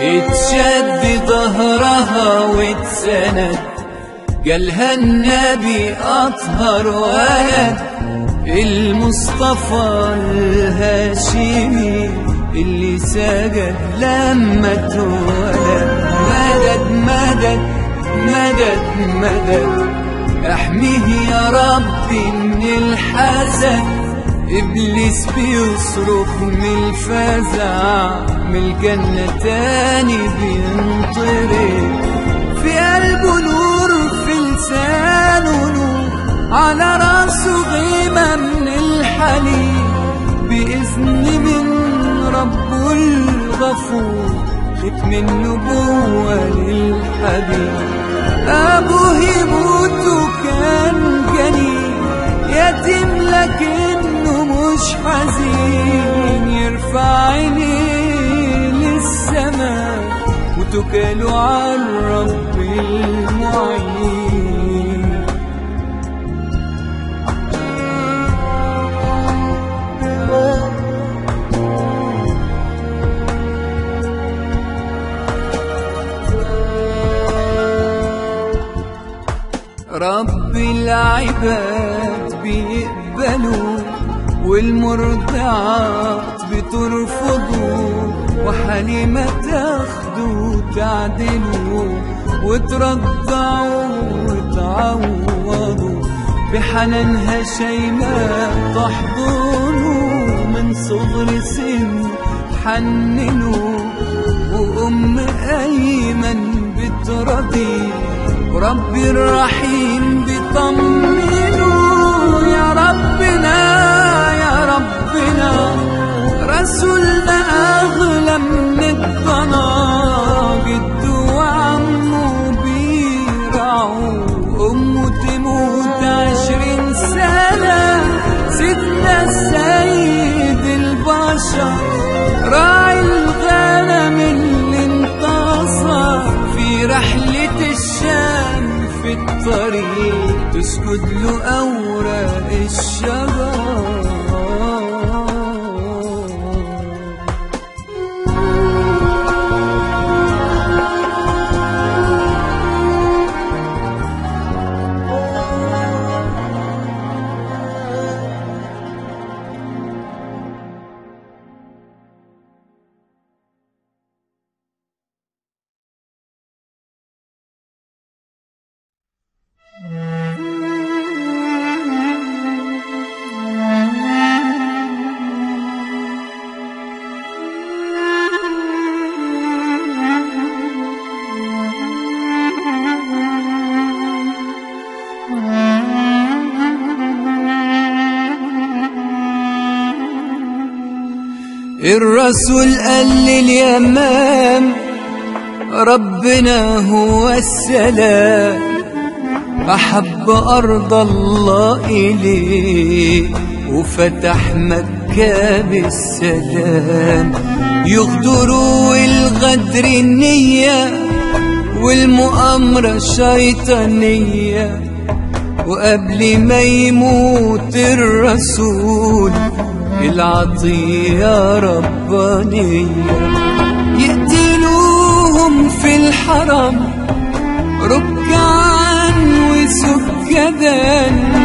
اتشد ظهرها واتسند قالها النبي أطهر ولد المصطفى الهاشمي اللي سجد لما اتولد مدد مدد مدد مدد احميه يا ربي من الحسد ابليس بيصرخ من الفزع من الجنة تاني بينطرد في قلبه نور في لسانه نور على راسه غيمة من الحليب بإذن من ربه الغفور ختم النبوة للحبيب أبوه يموت وكان جنين يتيم لكنه مش حزين يرفع عينيه للسماء وتكاله على الرب المعين رب العباد بيقبلوا والمرضعات بترفضوا وحليمة تاخدوا تعدلوا وترضعوا وتعوضوا بحنانها شيماء تحضنوا من صغر سن حننوا وأم أيمن بترضي وربي الرحيم بيطمنوا يا ربنا يا ربنا رسولنا أغلى من الضنا جده وعمه بيرعوا أمه تموت عشرين سنة سيدنا السيد البشر راعي الغنم اللي انتصر في رحلة الشام في الطريق تسجد له أوراق الشجر الرسول قال لليمام ربنا هو السلام أحب أرض الله إليه وفتح مكة بالسلام يغدروا الغدر النية والمؤامرة شيطانية وقبل ما يموت الرسول العطية ربانية يقتلوهم في الحرم ركعا وسجدا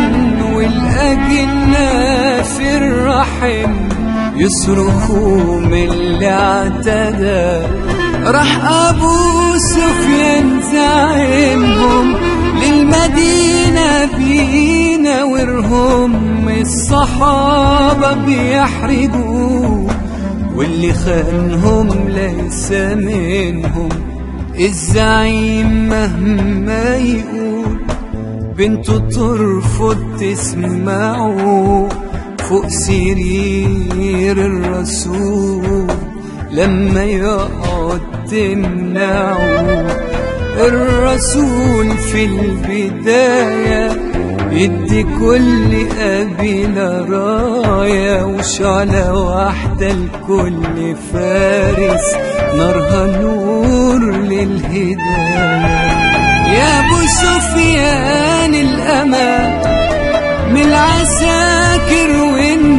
والأجنة في الرحم يصرخوا من اللي اعتدى راح أبو سفيان زعيمهم للمدينة بيناورهم الصحابة بيحرجوا واللي خانهم ليس منهم الزعيم مهما يقول بنته ترفض تسمعه فوق سرير الرسول لما يقعد تمنعه الرسول في البداية يدي كل قبيلة راية وشعلة واحدة لكل فارس نارها نور للهداية يا ابو سفيان الأمان من العساكر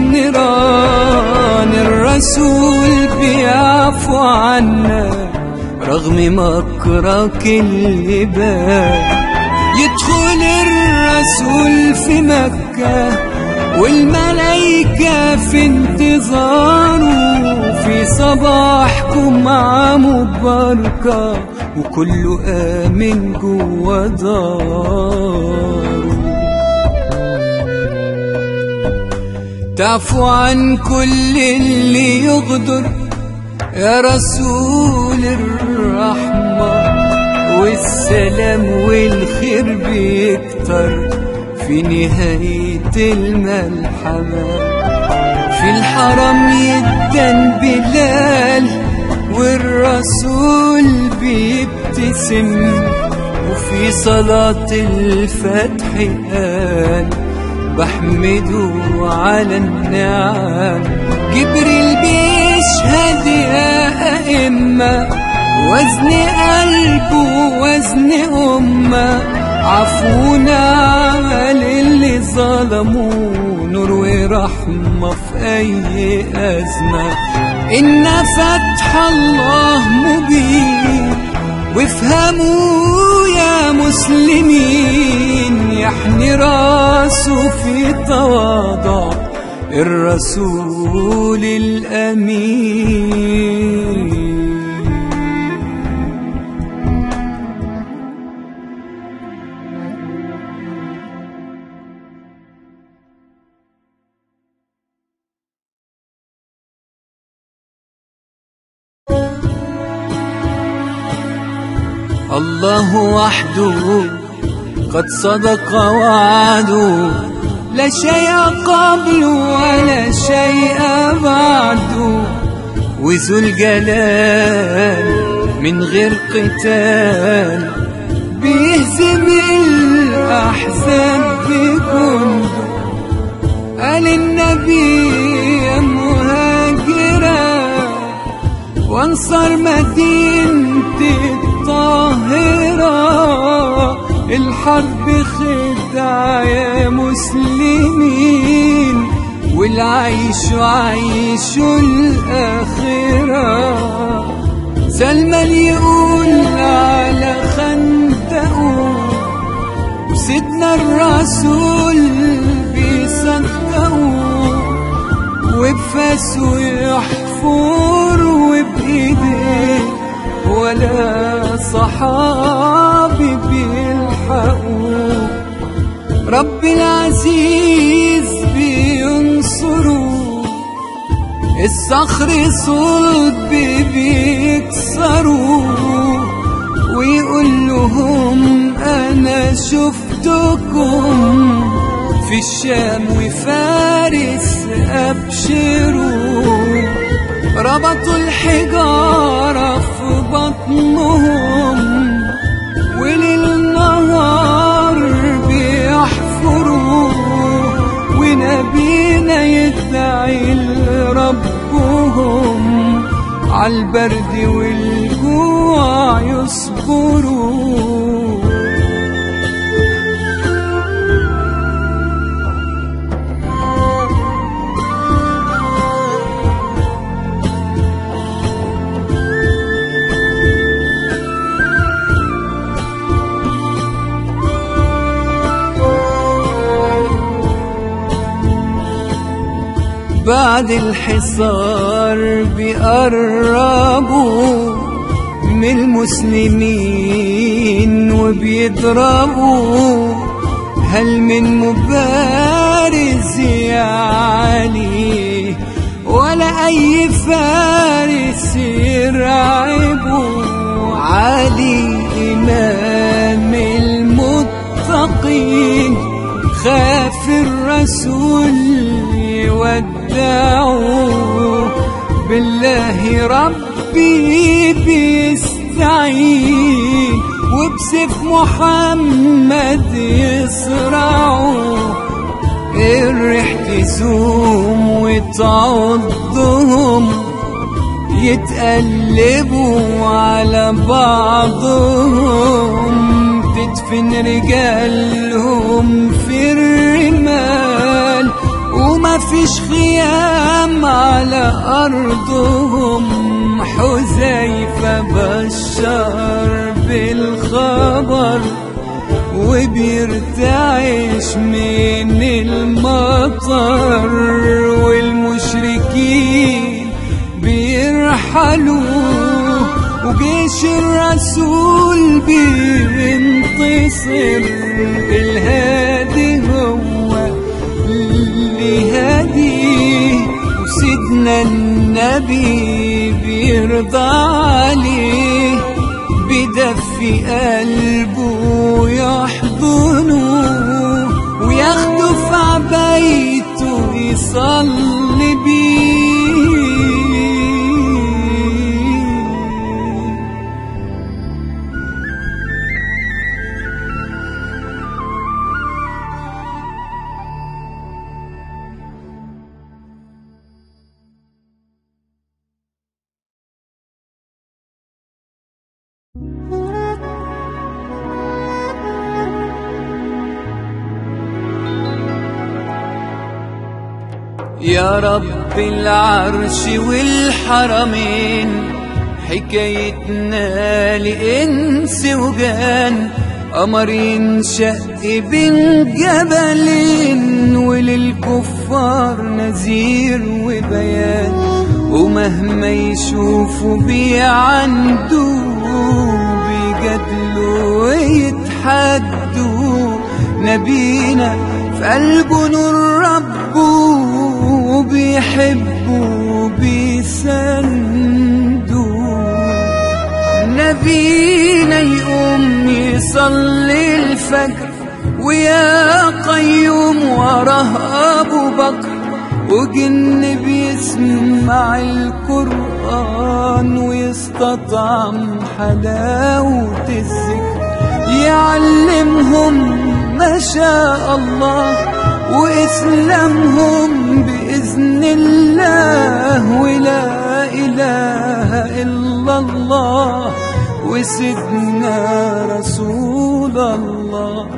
والنيران الرسول بيعفو عنا رغم مكرك اللي بان يدخل الرسول في مكة والملايكة في انتظاره في صباحكم مع مباركة وكله آمن جوا داره تعفو عن كل اللي يغدر يا رسول الرحمة والسلام والخير بيكتر في نهاية الملحمة في الحرم يدن بلال والرسول بيبتسم وفي صلاة الفتح قال بحمده على النعم جبريل بيشهد يا أئمة وزن قلبه وزن أمة عفونا على اللي ظلموا نور ورحمة في أي أزمة إن فتح الله مبين وافهموا يا مسلمين يحني راسه في تواضع الرسول الأمين الله وحده قد صدق وعده لا شيء قبله ولا شيء بعده وذو الجلال من غير قتال بيهزم الأحزاب بجنده قال النبي يا مهاجرا وانصر مدينتي الطاهرة الحرب خدعة يا مسلمين والعيش عيش الآخرة سلمان يقول على خندقه وسيدنا الرسول بيصدقوا وبفاسه يحفر وبإيديه ولا صحابي بيلحقوا رب العزيز بينصروا الصخر صلب بيكسروا ويقول لهم انا شفتكم في الشام وفارس ابشروا ربطوا الحجارة في بطنهم وللنهار بيحفروا ونبينا يدعي لربهم عالبرد والجوع يصبروا بعد الحصار بيقربوا من المسلمين وبيضربوا هل من مبارز يا علي ولا أي فارس يرعبوا علي إمام المتقين خاف الرسول يودعوا بالله ربي بيستعين وبسيف محمد يصرعوا الريح تزوم وتعضهم يتقلبوا على بعضهم تدفن رجالهم في الرمال وما فيش خيام على أرضهم حذيفة بشر بشر بالخبر وبيرتعش من المطر والمشركين بيرحلوا وجيش الرسول بينتصر الهادي هو اللي هاديه وسيدنا النبي بيرضى عليه بدفي قلبه يحضنه وياخده في عبايته يصلي بيه يا رب العرش والحرمين حكايتنا لإنس وجان قمر ينشق بين جبلين وللكفار نذير وبيان ومهما يشوفوا بيعندوا بيجادلوا ويتحدوا نبينا في قلبه نور ربه وبيحبوا بيسندوا نبينا يقوم يصلي الفجر ويا قيوم وراه ابو بكر وجن بيسمع القرآن ويستطعم حلاوة الذكر يعلمهم ما شاء الله وإسلامهم بإذن الله ولا إله إلا الله وسيدنا رسول الله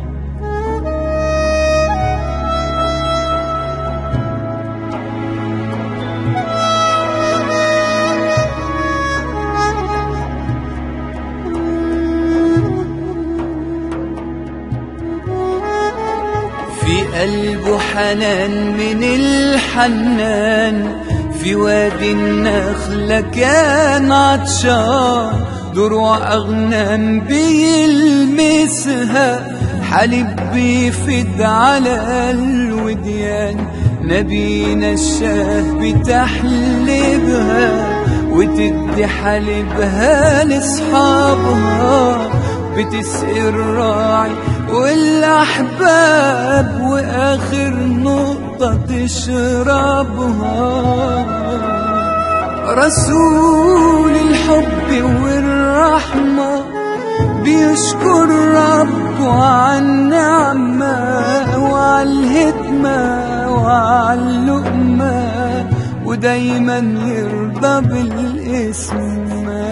في قلبه حنان من الحنان في وادي النخلة كان عطشان دروع أغنام بيلمسها حليب بيفد على الوديان نبينا الشاه بتحلبها وتدي حليبها لصحابها بتسقي الراعي والأحباب وآخر نقطة تشربها رسول الحب والرحمة بيشكر ربه على النعمة وعلى الهدمة وعلى اللقمة ودايما يرضى بالاسم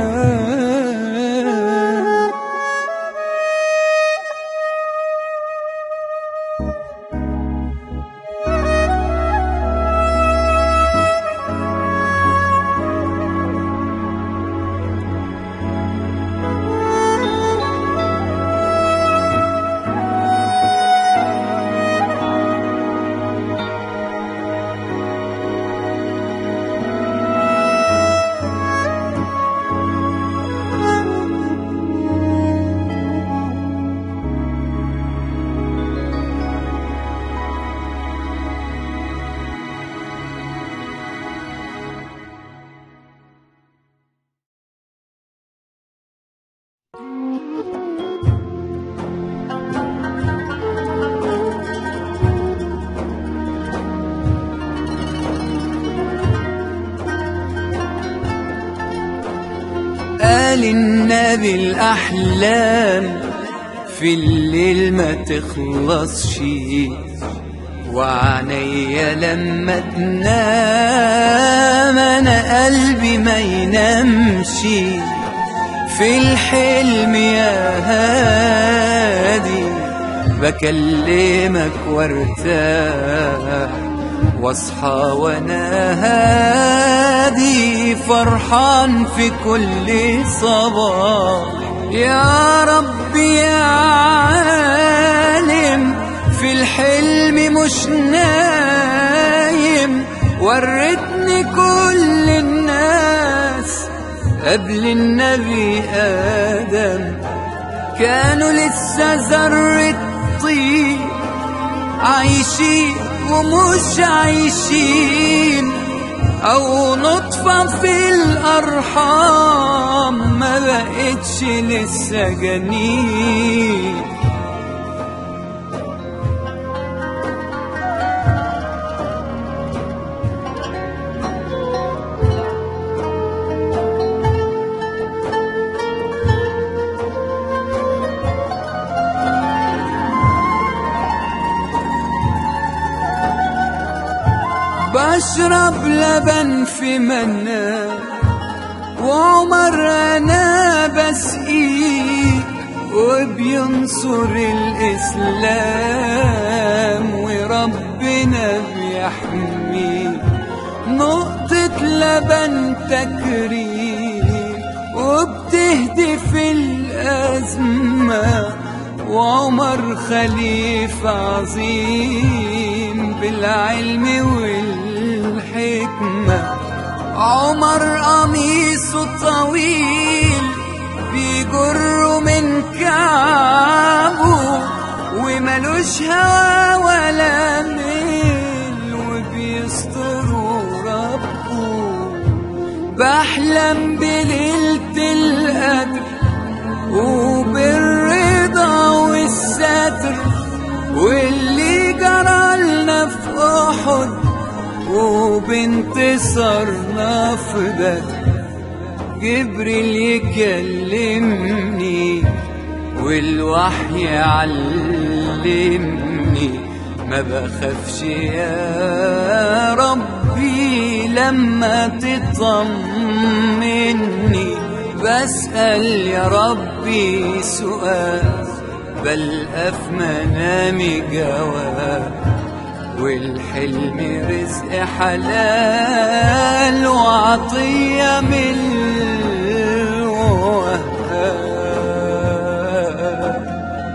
قال النبي الأحلام في الليل ما تخلصش وعينيا لما تنام أنا قلبي ما ينامش في الحلم يا هادي بكلمك وارتاح واصحى وانا هادي النبي فرحان في كل صباح يا رب يا عالم في الحلم مش نايم ورتني كل الناس قبل النبي آدم كانوا لسه ذرة طين عايشين ومش عايشين أو نطفة في الأرحام ما بقتش لسه جنين بشرب لبن في منى وعمر انا بسقيه وبينصر الاسلام وربنا بيحميه نقطة لبن تكريم وبتهدف الأزمة وعمر خليفة عظيم بالعلم والحكمة عمر قميصه طويل بيجر من كعبه وملوش هوا ولا ميل وبيستروا ربه بحلم بليلة القدر وبالرضا والستر واللي جرالنا في أحد وبانتصارنا في بدر جبريل يكلمني والوحي يعلمني ما بخافش يا ربي لما تطمني بسأل يا ربي سؤال بلقى في منامي جواب والحلم رزق حلال وعطية من الوهاب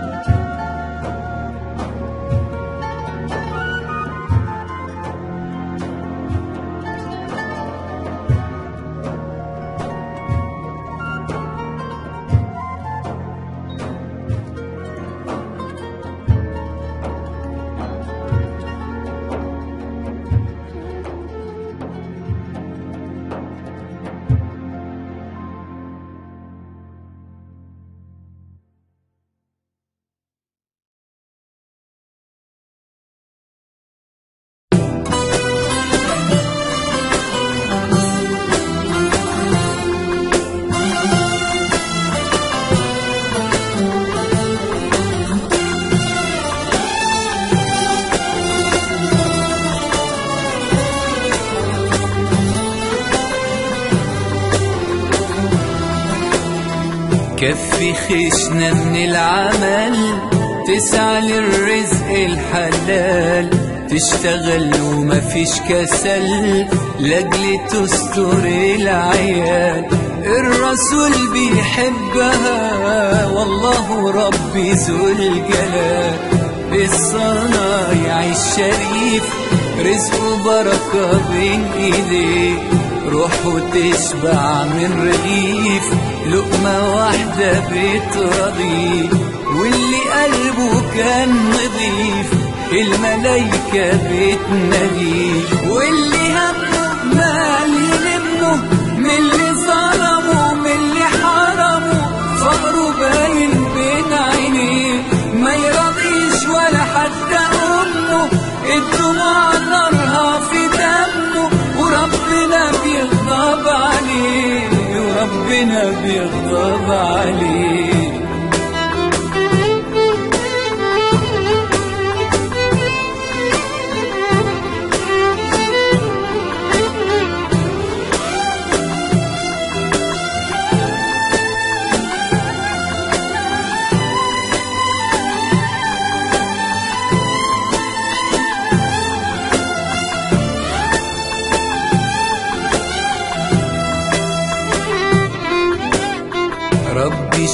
كفي خشنا من العمل تسعى للرزق الحلال تشتغل ومفيش كسل لاجل تستر العيال الرسول بيحبها والله ربي ذو الجلال الصنايع الشريف رزقه بركة بين ايديه روحه تشبع من رغيف لقمة واحدة بترضيه واللي قلبه كان نظيف الملايكة بتناديه واللي همه مال يلمه من اللي ظلمه من اللي حرمه فقره باين بين عينيه ما يرضيش ولا حتى أمه الدموع نارها في دمه وربنا بيغضب عليه وربنا بيغضب عليه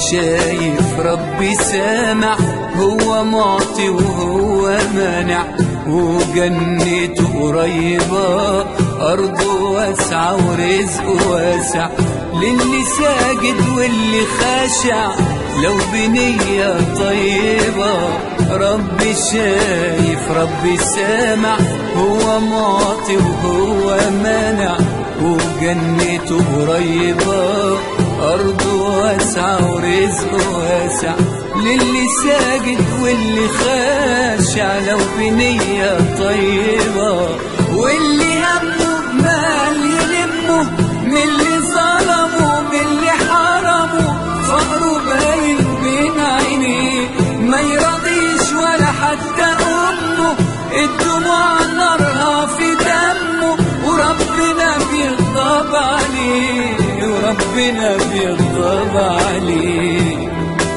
شايف ربي سامع هو معطي وهو مانع وجنته قريبة أرضه واسعة ورزقه واسع للي ساجد واللي خاشع لو بنية طيبة ربي شايف ربي سامع هو معطي وهو مانع وجنته قريبة أرضه واسعة ورزقه واسع للي ساجد واللي خاشع لو بنية طيبة واللي همه مال يلمه من اللي ظلمه من اللي حرمه فقره باين بين عينيه ما يرضيش ولا حتى أمه الدموع نارها في دمه وربنا بيغضب عليه وربنا بيغضب عليه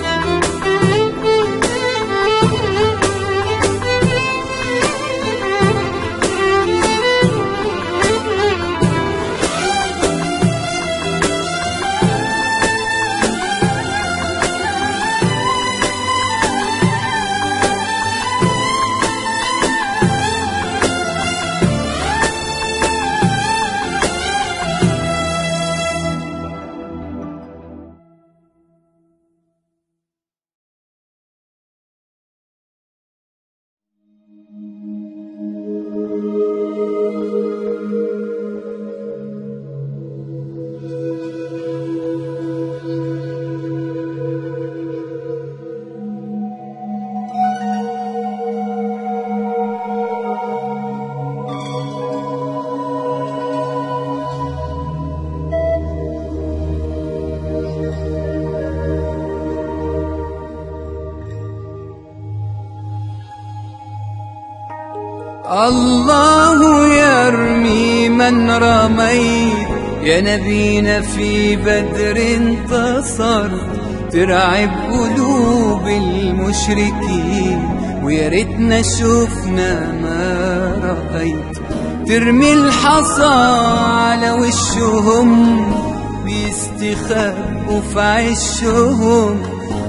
الله يرمي من رميت يا نبينا في بدر انتصر ترعب قلوب المشركين ويا ريتنا شفنا ما رأيت ترمي الحصى على وشهم بيستخبوا في عشهم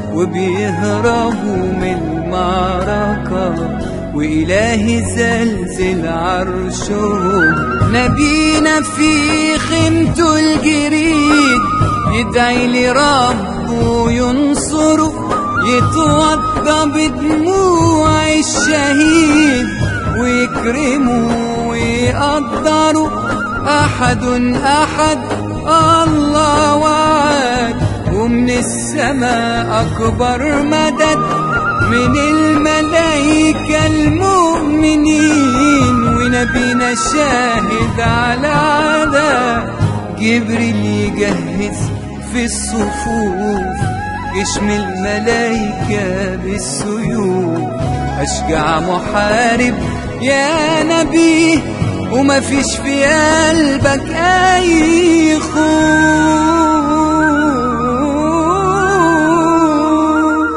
وبيهربوا من المعركة وإلهي زلزل عرشهم نبينا في خيمته الجريد يدعي لربه ينصره يتوضى بدموع الشهيد ويكرمه ويقدره أحد أحد الله وعد ومن السماء أكبر مدد من الملائكة المؤمنين ونبينا شاهد على عدا جبريل يجهز في الصفوف جسم الملائكة بالسيوف أشجع محارب يا نبي وما فيش في قلبك أي خوف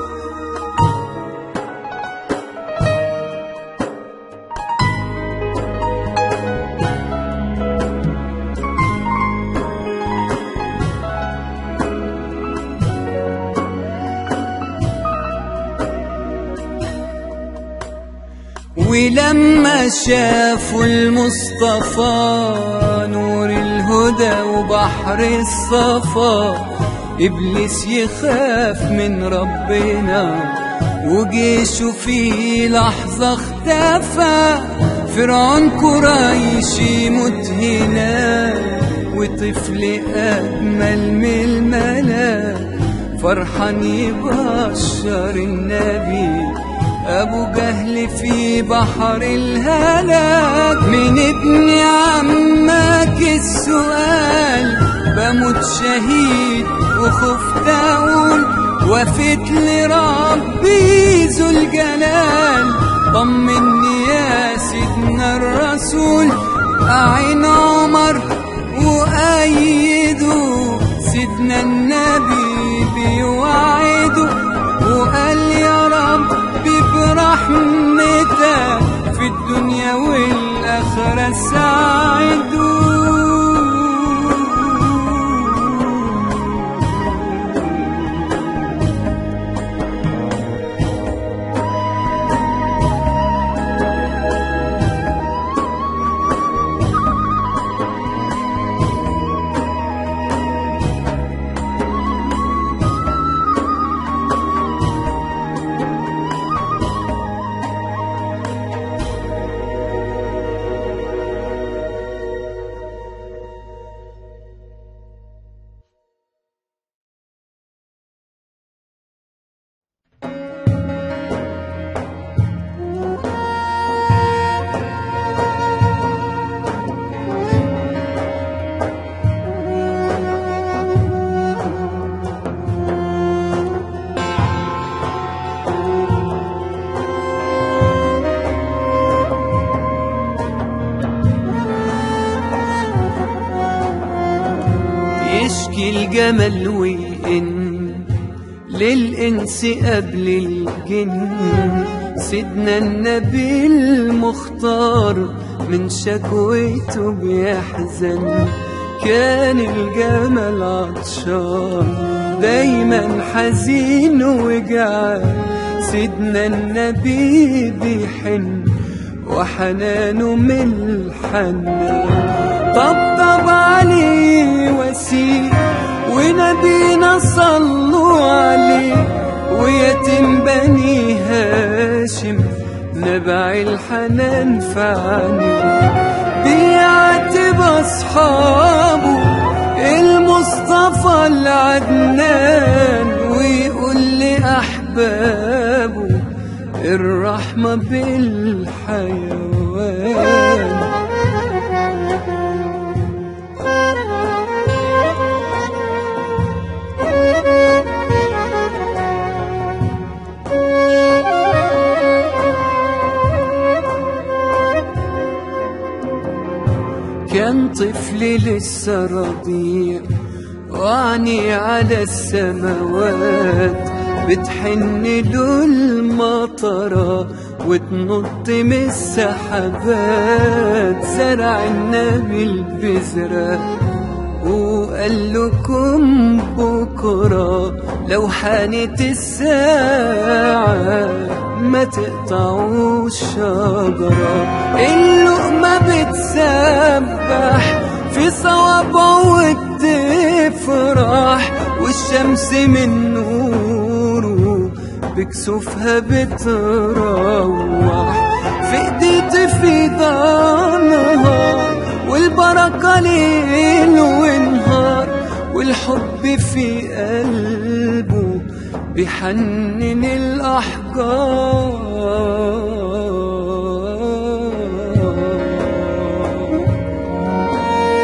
ولما شافوا المصطفى نور الهدى وبحر الصفا إبليس يخاف من ربنا وجيشه في لحظة اختفى فرعون قريش يموت هنا وطفل أجمل من الملاك فرحان يبشر النبي أبو جهل في بحر الهلاك من ابن عمك السؤال بموت شهيد وخفت أقول وفيت لربي ذو الجلال طمني يا سيدنا الرسول أعين عمر وأيده سيدنا النبي بيوعده وقال يا رب برحمتك في الدنيا والآخرة ساعدوا يجي الجمل وإن للإنس قبل الجن سيدنا النبي المختار من شكويته بيحزن كان الجمل عطشان دايما حزين وجعان سيدنا النبي بيحن وحنانه من الحنان طبطب عليه وسيء ونبينا صلوا عليه ويتم بني هاشم نبع الحنان فعني بيعاتب أصحابه المصطفى العدنان ويقول لأحبابه الرحمة بالحيوان كان طفل لسه رضيع وعني على السماوات بتحن له المطرة وتنط من السحابات زرع النبي البذرة وقال لكم بكرة لو حانت الساعة ما تقطعوا الشجرة اللقمة بتسبح في صوابعه وبتفرح والشمس من نوره بكسوفها بتروح في ايدي في نهار والبركة ليل ونهار والحب في قلبه بيحنن الأحجار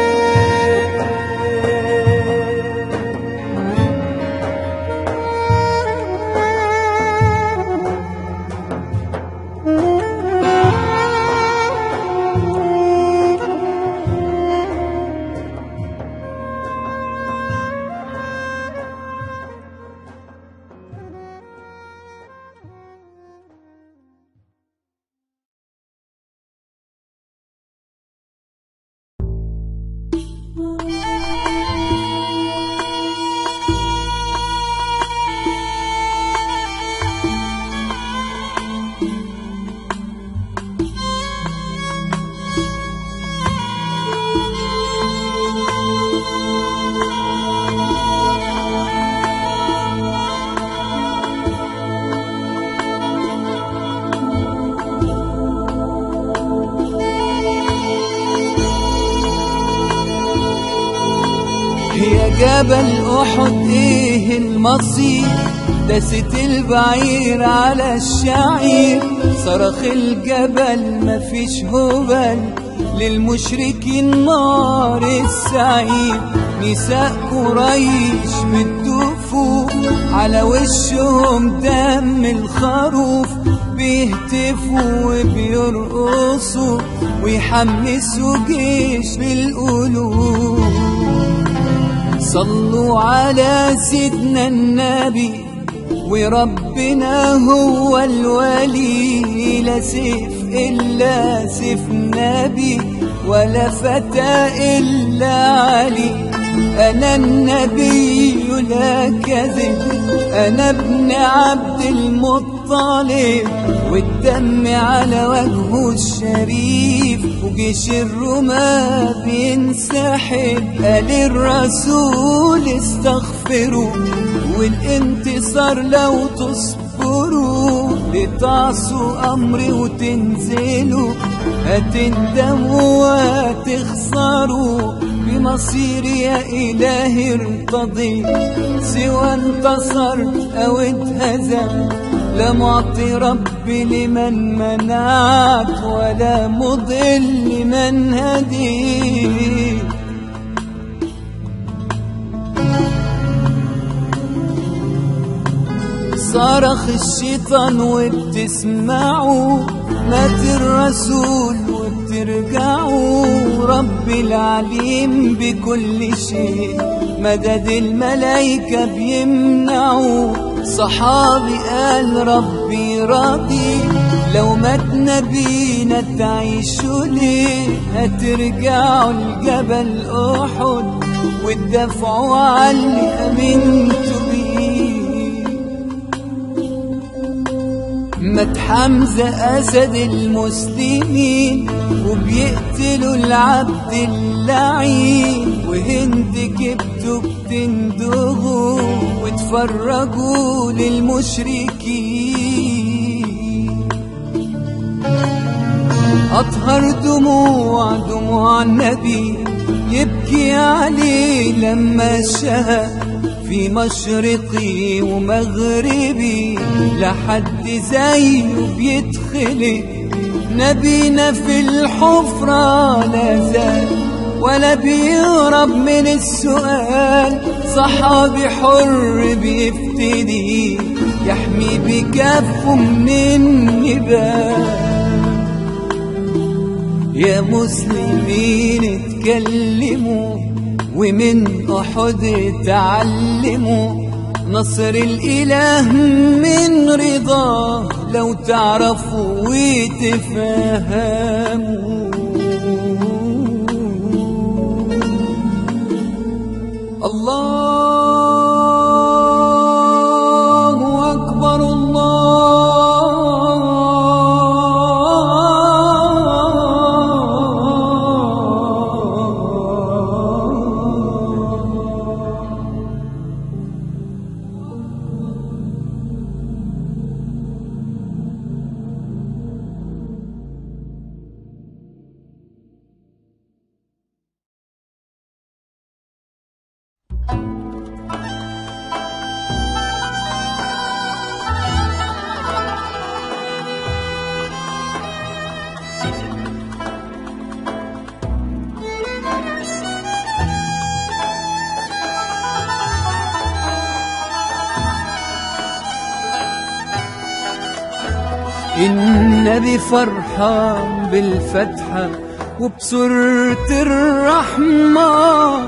يا جبل أحد إيه المصير دست البعير على الشعير صرخ الجبل مفيش هبل للمشركين نار السعير نساء قريش بتدوفوا على وشهم دم الخروف بيهتفوا وبيرقصوا ويحمسوا جيش للقلوب صلوا على سيدنا النبي وربنا هو الولي لا سيف إلا سيف نبي ولا فتى إلا علي أنا النبي لا كذب أنا ابن عبد المطلب والدم على وجهه الشريف وجيش الرماة بينسحب قال الرسول استغفروا والانتصار لو تصبروا لتعصوا أمري وتنزلوا هتندموا وهتخسروا بمصيري يا إلهي ارتضي سوى انتصر أو اتهزم لا معطي ربي لمن منعت ولا مضل لمن هديت صرخ الشيطان وبتسمعوا مات الرسول وبترجعوا رب العليم بكل شيء مدد الملايكة بيمنعوا صحابي قال ربي راضي لو مات نبينا تعيشوا ليه هترجعوا الجبل أحد وتدافعوا على اللي أمنتوا بيه مات حمزة أسد المسلمين وبيقتلوا العبد اللعين وهند كبتوا بتندغوا وتفرجوا للمشركين أطهر دموع دموع النبي يبكي عليه لما شاف في مشرقي ومغربي لحد زيه بيدخلي نبينا في الحفرة لا زال ولا بيهرب من السؤال صحابي حر بيفتدي يحمي بكفه من النبال يا مسلمين اتكلموا ومن أحد تعلموا نصر الإله من رضاه لو تعرفوا وتفهموا الله أكبر الله النبي فرحان بالفتحة وبسرة الرحمة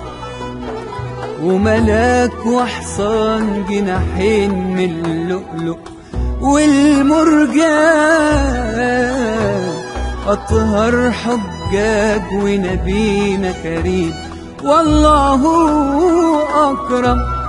وملاك وحصان جناحين من اللؤلؤ والمرجان أطهر حجاج ونبينا كريم والله أكرم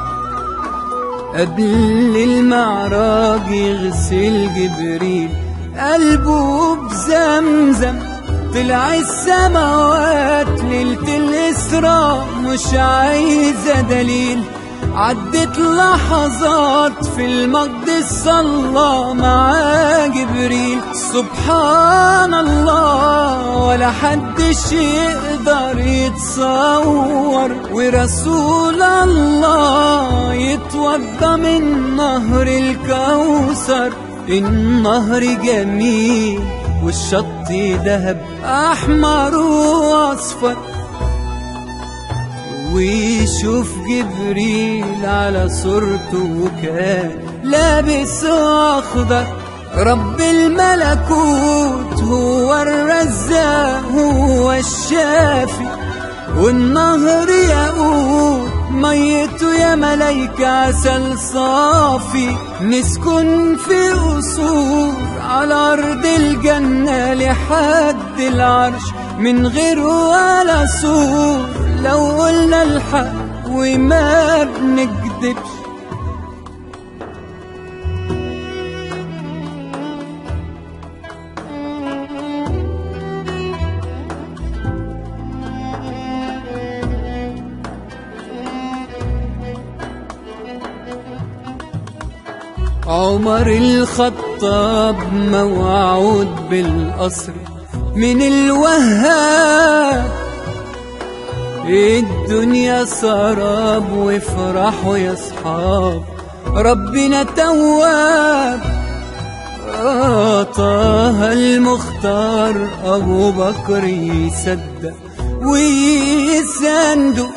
قبل المعراج يغسل جبريل قلبه بزمزم طلع السماوات ليلة الإسراء مش عايزة دليل عدت لحظات في المقدس صلى مع جبريل سبحان الله ولا حدش يقدر يتصور ورسول الله يتوضى من نهر الكوثر النهر جميل والشط دهب احمر واصفر ويشوف جبريل على صورته وكان لابس اخضر رب الملكوت هو الرزاق هو الشافي والنهر يقول ميته يا ملايكة عسل صافي نسكن في قصور على أرض الجنة لحد العرش من غير ولا سور لو قلنا الحق وما بنكدبش عمر الخطاب موعود بالقصر من الوهاب الدنيا سراب وافرحوا يا اصحاب ربنا تواب آه طه المختار ابو بكر يصدق ويسندق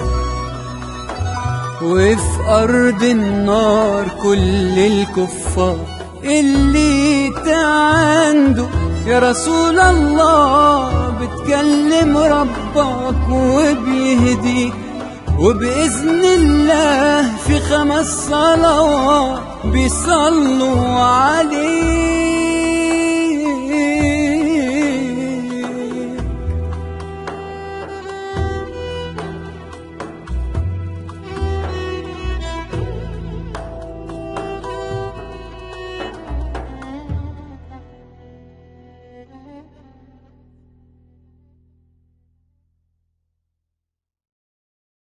وفي أرض النار كل الكفار اللي تعنده يا رسول الله بتكلم بيكلم ربك وبيهديك وبإذن الله في خمس صلوات بيصلوا عليك